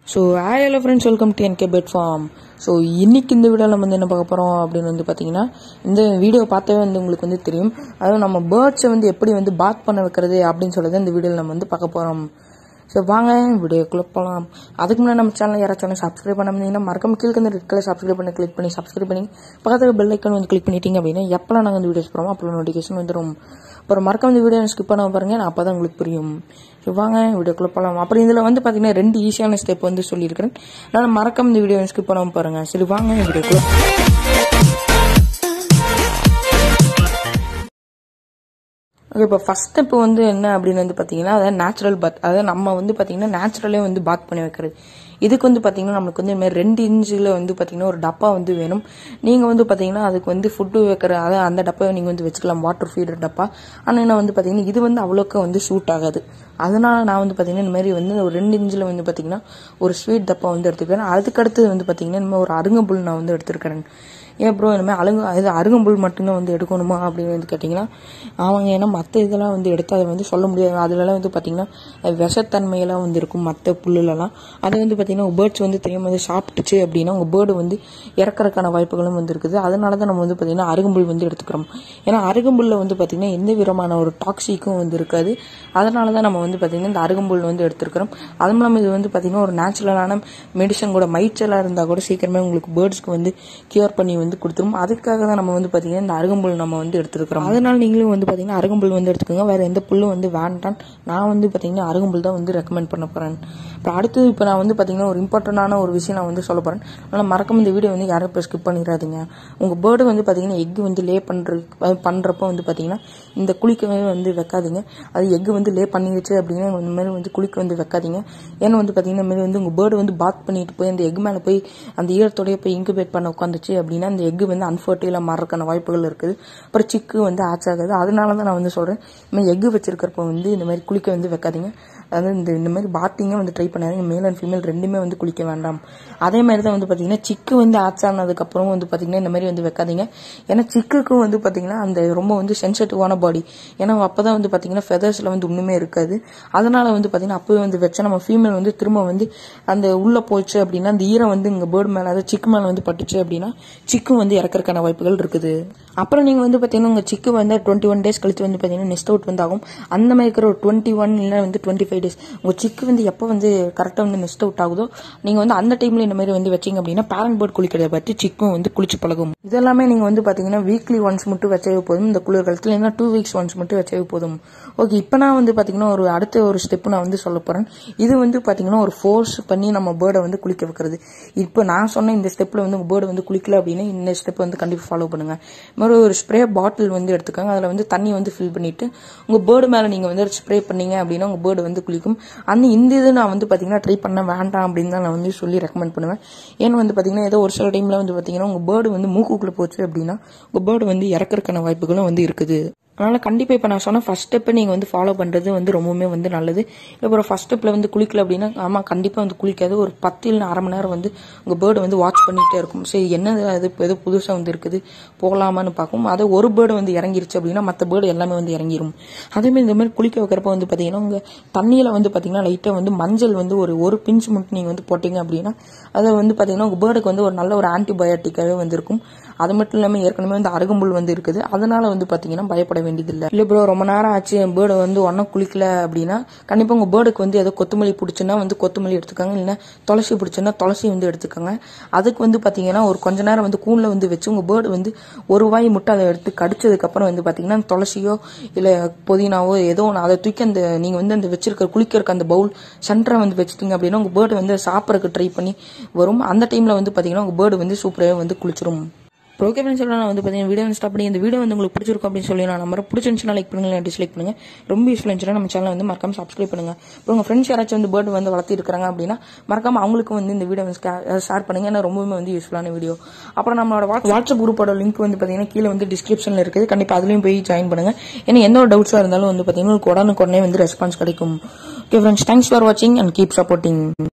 so hi hello friends welcome to NK pet farm so இன்னைக்கு இந்த வீடியோவில் நம்ம வந்து என்ன பார்க்க போகிறோம் அப்படின்னு வந்து பார்த்தீங்கன்னா இந்த வீடியோ பார்த்தாவே வந்து உங்களுக்கு வந்து தெரியும் அதுவும் நம்ம பேர்ட்ஸை வந்து எப்படி வந்து பாத் பண்ண வைக்கிறது அப்படின்னு சொல்லி இந்த வீடியோவில் நம்ம வந்து பார்க்க போகிறோம் ஸோ வாங்க வீடியோக்குள்ளே போகலாம் அதுக்கு முன்னாடி நம்ம சேனல் யாராச்சும் சப்ஸ்கிரைப் பண்ண முடியுங்கன்னா மறக்காம கீழே இந்த ரெட் கலர் சப்ஸ்கிரைப் பண்ணி கிளிக் பண்ணி சப்ஸ்கிரைப் பண்ணி பக்கத்தில் பெல் ஐக்கன் வந்து கிளிக் பண்ணிட்டீங்க அப்படின்னா எப்போலாம் நாங்கள் இந்த வீடியோஸ் போகிறோமோ அப்போ நோட்டிஃபிகேஷன் வந்துடும் அப்புறம் மறக்காம இந்த வீடியோ ஸ்கிப் பண்ண பாருங்க நான் அப்போ தான் உங்களுக்கு புரியும் ஸோ வாங்க வீடியோக்குள்ளே போகலாம் அப்புறம் இதில் வந்து பார்த்தீங்கன்னா ரெண்டு ஈஸியான ஸ்டெப் வந்து சொல்லியிருக்கிறேன் அதனால் மறக்காம இந்த வீடியோ ஸ்கிப் பண்ணாமல் பாருங்க சரி வாங்க வீடியோக்குள்ளே ஓகே இப்போ ஃபஸ்ட் ஸ்டெப் வந்து என்ன அப்படின்னு வந்து பார்த்தீங்கன்னா அதாவது நேச்சுரல் பாத் அதாவது நம்ம வந்து பார்த்தீங்கன்னா நேச்சுரலே வந்து பாத் பண்ணி வைக்கிறது இதுக்கு வந்து பார்த்தீங்கன்னா நம்மளுக்கு வந்து இந்த ரெண்டு இன்ச்சில் வந்து பார்த்தீங்கன்னா ஒரு டப்பா வந்து வேணும் நீங்கள் வந்து பார்த்தீங்கன்னா அதுக்கு வந்து ஃபுட்டு வைக்கிற அதாவது அந்த டப்பாவை நீங்கள் வந்து வச்சுக்கலாம் வாட்டர் ஃபீடர் டப்பா ஆனால் என்ன வந்து பார்த்தீங்கன்னா இது வந்து அவ்வளோக்கு வந்து சூட் ஆகாது அதனால நான் வந்து பார்த்தீங்கன்னா இந்த மாதிரி வந்து ஒரு ரெண்டு இன்ச்சில் வந்து பார்த்தீங்கன்னா ஒரு ஸ்வீட் டப்பா வந்து எடுத்துக்கிறேன் அதுக்கடுத்தது வந்து பார்த்தீங்கன்னா இந்த மாதிரி ஒரு அருங்கம்புல் நான் வந்து எடுத்துருக்கிறேன் ஏன் ப்ரோ இனிமேல் அழுங்கு இது அருகம்புல் மட்டும்தான் வந்து எடுக்கணுமா அப்படின்னு வந்து கேட்டிங்கன்னா அவங்க ஏன்னா மற்ற இதெல்லாம் வந்து எடுத்து அதை வந்து சொல்ல முடியாது அதுலலாம் வந்து பார்த்திங்கன்னா விஷத்தன்மையெல்லாம் வந்து இருக்கும் மற்ற புல்லுலலாம் அதை வந்து பார்த்திங்கன்னா பேர்ட்ஸ் வந்து தெரியாம வந்து சாப்பிட்டுச்சு அப்படின்னா உங்கள் பேர்டு வந்து இறக்கறதுக்கான வாய்ப்புகளும் வந்து இருக்குது அதனால தான் நம்ம வந்து பார்த்திங்கன்னா அருகம்புல் வந்து எடுத்துக்கிறோம் ஏன்னா அருகம்புல்ல வந்து பார்த்திங்கன்னா எந்த விதமான ஒரு டாக்ஸிக்கும் வந்து இருக்காது அதனால தான் நம்ம வந்து பார்த்திங்கன்னா இந்த அருகம்புல் வந்து எடுத்துருக்கிறோம் அது மூலம் இது வந்து பார்த்திங்கன்னா ஒரு நேச்சுரலான மெடிசன் கூட மைச்சலாக இருந்தால் கூட சீக்கிரமே உங்களுக்கு பேர்ட்ஸ்க்கு வந்து கியூர் பண்ணி வந்து கொடுத்துரும் அதுக்காக தான் நம்ம வந்து பார்த்தீங்கன்னா இந்த அருகம்புல் நம்ம வந்து எடுத்துருக்கிறோம் அதனால நீங்களும் வந்து பார்த்தீங்கன்னா அருகம்புல் வந்து எடுத்துக்கோங்க வேற எந்த புல்லும் வந்து வேண்டாம் நான் வந்து பார்த்தீங்கன்னா அருகம்புல் தான் வந்து ரெக்கமெண்ட் பண்ண போகிறேன் இப்போ அடுத்து இப்போ நான் வந்து பார்த்தீங்கன்னா ஒரு இம்பார்ட்டண்டான ஒரு விஷயம் நான் வந்து சொல்ல போகிறேன் அதனால் மறக்காம இந்த வீடியோ வந்து யாரும் இப்போ ஸ்கிப் பண்ணிடாதீங்க உங்கள் பேர்டு வந்து பார்த்தீங்கன்னா எக் வந்து லே பண்ணுற பண்ணுறப்போ வந்து பார்த்தீங்கன்னா இந்த குளிக்க வந்து வைக்காதீங்க அது எக் வந்து லே பண்ணிடுச்சு அப்படின்னா இந்த மாதிரி வந்து குளிக்க வந்து வைக்காதீங்க ஏன்னா வந்து பார்த்தீங்கன்னா இந்த மாதிரி வந்து உங்கள் பேர்டு வந்து பாத் பண்ணிட்டு போய் அந்த எக் மேலே போய் அந்த ஈரத்தோடய போய் இன்குபேட் பண்ண உட்காந்துச்சு அப்படின்னா அந்த எக் வந்து அன்ஃபர்டைலாக மாறக்கான வாய்ப்புகள் இருக்குது அப்புறம் சிக்கு வந்து ஆச் ஆகாது அதனால தான் நான் வந்து சொல்கிறேன் இந்த மாதிரி எக் வச்சிருக்கிறப்ப வந்து இந்த மாதிரி குளிக்க வந்து வைக்காதீங்க அதாவது இந்த இந்த மாதிரி பாத்திங்கே வந்து ட்ரை பண்ணாதீங்க மேல் அண்ட் ஃபீமேல் ரெண்டுமே வந்து குளிக்க வேண்டாம் அதே மாதிரி தான் வந்து பார்த்தீங்கன்னா சிக்கு வந்து ஆச் ஆனதுக்கப்புறம் வந்து பார்த்தீங்கன்னா இந்த மாதிரி வந்து வைக்காதீங்க ஏன்னா சிக்குக்கும் வந்து பார்த்தீங்கன்னா அந்த ரொம்ப வந்து சென்சிட்டிவான பாடி ஏன்னா அப்போ தான் வந்து பார்த்தீங்கன்னா ஃபெதர்ஸில் வந்து ஒன்றுமே இருக்காது அதனால வந்து பார்த்தீங்கன்னா அப்போவே வந்து வச்சா நம்ம ஃபீமேல் வந்து திரும்ப வந்து அந்த உள்ளே போச்சு அப்படின்னா அந்த ஈரம் வந்து இங்கே பேர்டு மேலே அதாவது சிக்கு மேலே வந்து பட்டுச்சு அப்படின்னா சிக்கும் வந்து இறக்கறதுக்கான வாய்ப்புகள் இருக்குது அப்புறம் நீங்கள் வந்து பார்த்தீங்கன்னா உங்கள் சிக்கு வந்து டுவெண்ட்டி ஒன் டேஸ் கழிச்சு வந்து பார்த்தீங்கன்னா நெஸ்ட் அவுட் வந்து ஆகும் அந்த மாதிரி இருக்கிற ஒரு டுவெண்ட்டி ஒன் இல்லை வந்து டுவெண்ட்டி ஃபைவ் டேஸ் உங்கள் சிக்கு வந்து எப்போ வந்து கரெக்டாக வந்து நெஸ்ட் அவுட் ஆகுதோ நீங்கள் வந்து அந்த டைமில் இந்த மாதிரி வந்து வச்சிங்க அப்படின்னா பேரண்ட் பேர்ட் குளிக்கிறத பற்றி சிக்கும் வந்து குளிச்சு பழகும் இதெல்லாமே நீங்கள் வந்து பார்த்தீங்கன்னா வீக்லி ஒன்ஸ் மட்டும் வச்சவே போதும் இந்த குளிர் காலத்தில் இல்லைன்னா டூ வீக்ஸ் ஒன்ஸ் மட்டும் வச்சவே போதும் ஓகே இப்போ நான் வந்து பார்த்தீங்கன்னா ஒரு அடுத்த ஒரு ஸ்டெப் நான் வந்து சொல்ல போகிறேன் இது வந்து பார்த்தீங்கன்னா ஒரு ஃபோர்ஸ் பண்ணி நம்ம பேர்டை வந்து குளிக்க வைக்கிறது இப்போ நான் சொன்ன இந்த ஸ்டெப்பில் வந்து உங்கள் பேர்டு வந்து குளிக்கல அப்படின்னா இந்த ஸ்டெப் வந்து கண்டிப்பாக ஃபாலோ பண்ணுங்க மாதிரி ஒரு ஸ்ப்ரே பாட்டில் வந்து எடுத்துக்கோங்க அதில் வந்து தண்ணி வந்து ஃபில் பண்ணிட்டு உங்கள் பேர்டு மேலே நீங்கள் வந்து ஸ்ப்ரே பண்ணீங்க அப்படின்னா உங்கள் பேர்டு வந்து குளிக்கும் அந்த இந்த இது நான் வந்து பார்த்தீங்கன்னா ட்ரை பண்ண வேண்டாம் அப்படின்னு தான் நான் வந்து சொல்லி ரெக்கமெண்ட் பண்ணுவேன் ஏன்னா வந்து பார்த்தீங்கன்னா ஏதோ ஒரு சில டைமில் வந்து பார்த்தீங்கன்னா உங்கள் பேர்டு வந்து மூக்குக்குள்ளே போச்சு அப்படின்னா உங்கள் பேர்டு வந்து இறக்கறக்கான வாய்ப்புகளும் வந்து இருக்குது அதனால் கண்டிப்பாக இப்போ நான் சொன்ன ஃபஸ்ட் ஸ்டெப்பை நீங்கள் வந்து ஃபாலோ பண்ணுறது வந்து ரொம்பவுமே வந்து நல்லது அப்புறம் ஃபஸ்ட் ஸ்டெப்பில் வந்து குளிக்கல அப்படின்னா ஆமாம் கண்டிப்பாக வந்து குளிக்காது ஒரு பத்து இல்லை அரை மணி நேரம் வந்து உங்கள் பேர்டு வந்து வாட்ச் பண்ணிகிட்டே இருக்கும் சரி என்ன அது இப்போ ஏதோ புதுசாக வந்து இருக்குது போகலாமான்னு பார்க்கும் அதை ஒரு பேர்டு வந்து இறங்கிருச்சு அப்படின்னா மற்ற பேர்டு எல்லாமே வந்து இறங்கிரும் அதேமாதிரி இந்த மாதிரி குளிக்க வைக்கிறப்ப வந்து பார்த்தீங்கன்னா உங்கள் தண்ணியில் வந்து பார்த்தீங்கன்னா லைட்டாக வந்து மஞ்சள் வந்து ஒரு ஒரு பிஞ்ச் மட்டும் நீங்கள் வந்து போட்டிங்க அப்படின்னா அதை வந்து பார்த்தீங்கன்னா உங்கள் பேர்டுக்கு வந்து ஒரு நல்ல ஒரு ஆன்டிபயோட்டிக்காகவே வந்து இருக்கும் அது மட்டும் இல்லாமல் ஏற்கனவே வந்து அருகம்புல் வந்து இருக்குது அதனால வந்து பார்த்தீங்கன்னா பயப்பட வேண்டியதில்லை இல்லை ப்ரோ ரொம்ப நேரம் ஆச்சு என் பேர்டு வந்து ஒன்றும் குளிக்கல அப்படின்னா கண்டிப்பாக உங்கள் பேர்டுக்கு வந்து ஏதோ கொத்தமல்லி பிடிச்சுன்னா வந்து கொத்தமல்லி எடுத்துக்கோங்க இல்லைன்னா துளசி பிடிச்சுன்னா துளசி வந்து எடுத்துக்கோங்க அதுக்கு வந்து பார்த்தீங்கன்னா ஒரு கொஞ்ச நேரம் வந்து கூண்டில் வந்து வச்சு உங்கள் பேர்டு வந்து ஒரு வாய் முட்டை அதை எடுத்து கடிச்சதுக்கப்புறம் வந்து பார்த்தீங்கன்னா துளசியோ இல்லை புதினாவோ ஏதோ ஒன்று அதை தூக்கி அந்த நீங்கள் வந்து அந்த வச்சிருக்க குளிக்கிறக்கு அந்த பவுல் சென்டரை வந்து வச்சுட்டீங்க அப்படின்னா உங்கள் பேர்டு வந்து சாப்பிட்றதுக்கு ட்ரை பண்ணி வரும் அந்த டைமில் வந்து பார்த்தீங்கன்னா உங்கள் பேர்டு வந்து சூப்பராகவே வந்து குளிச்சிரும் ஓகே ஃப்ரெண்ட்ஸ் நான் வந்து பார்த்தீங்கன்னா வீடியோ ஸ்டாப் பண்ணி இந்த வீடியோ வந்து உங்களுக்கு பிடிச்சிருக்கும் அப்படின்னு சொல்லி நான் நம்பர் பிடிச்சிருந்துச்சுன்னா லைக் பண்ணுங்க டிஸ்லைக் பண்ணுங்க ரொம்ப யூஸ்ஃபுல் இருந்துச்சுன்னா நம்ம சேனல் வந்து மறக்காம சப்ஸ்கிரைப் பண்ணுங்க இப்போ உங்கள் ஃப்ரெண்ட்ஸ் யாராச்சும் வந்து பேர்டு வந்து வளர்த்தி இருக்காங்க அப்படின்னா மறக்காம அவங்களுக்கு வந்து இந்த வீடியோ வந்து ஷேர் பண்ணுங்க ஏன்னா ரொம்பவுமே வந்து யூஸ்ஃபுல்லான வீடியோ அப்புறம் நம்மளோட வாட்ஸ்அப் குரூப்போட லிங்க் வந்து பார்த்தீங்கன்னா கீழே வந்து டிஸ்கிரிப்ஷனில் இருக்குது கண்டிப்பாக அதுலேயும் போய் ஜாயின் பண்ணுங்க ஏன்னா எந்த ஒரு டவுட்ஸாக இருந்தாலும் வந்து பார்த்தீங்கன்னா உங்களுக்கு உடனுக்குடனே வந்து ரெஸ்பான்ஸ் கிடைக்கும் ஓகே ஃப்ரெண்ட்ஸ் தேங்க்ஸ் ஃபார் வாட்சிங் அண்ட் கீப் சப்போர்ட்டிங்